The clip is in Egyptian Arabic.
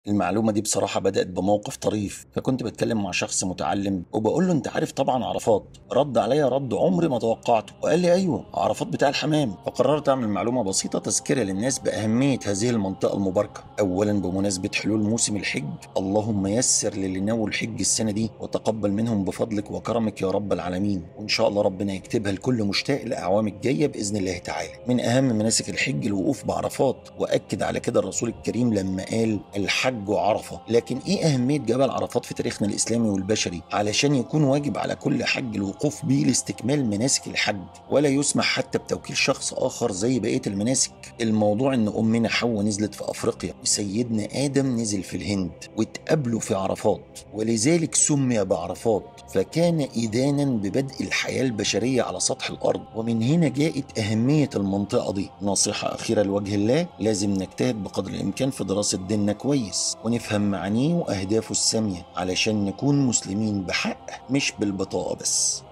المعلومة دي بصراحة بدأت بموقف طريف فكنت بتكلم مع شخص متعلم وبقول له انت عارف طبعا عرفات رد عليا رد عمري ما توقعته وقال لي ايوه عرفات بتاع الحمام فقررت اعمل معلومة بسيطة تذكرة للناس بأهمية هذه المنطقة المباركة اولا بمناسبة حلول موسم الحج اللهم يسر للي ناووا الحج السنة دي وتقبل منهم بفضلك وكرمك يا رب العالمين وان شاء الله ربنا يكتبها لكل مشتاق الاعوام الجاية بإذن الله تعالى من اهم مناسك الحج الوقوف بعرفات واكد على كده الرسول الكريم لما قال الحج عرفة لكن ايه اهمية جبل عرفات في تاريخنا الاسلامي والبشري علشان يكون واجب على كل حج الوقوف به لاستكمال مناسك الحج ولا يسمح حتى بتوكيل شخص اخر زي بقية المناسك الموضوع ان امنا حواء نزلت في افريقيا وسيدنا ادم نزل في الهند واتقابلوا في عرفات ولذلك سمي بعرفات فكان إدانا ببدء الحياة البشرية على سطح الأرض ومن هنا جاءت أهمية المنطقة دي نصيحة أخيرة لوجه الله لازم نجتهد بقدر الإمكان في دراسة ديننا كويس ونفهم معانيه وأهدافه السامية علشان نكون مسلمين بحق مش بالبطاقة بس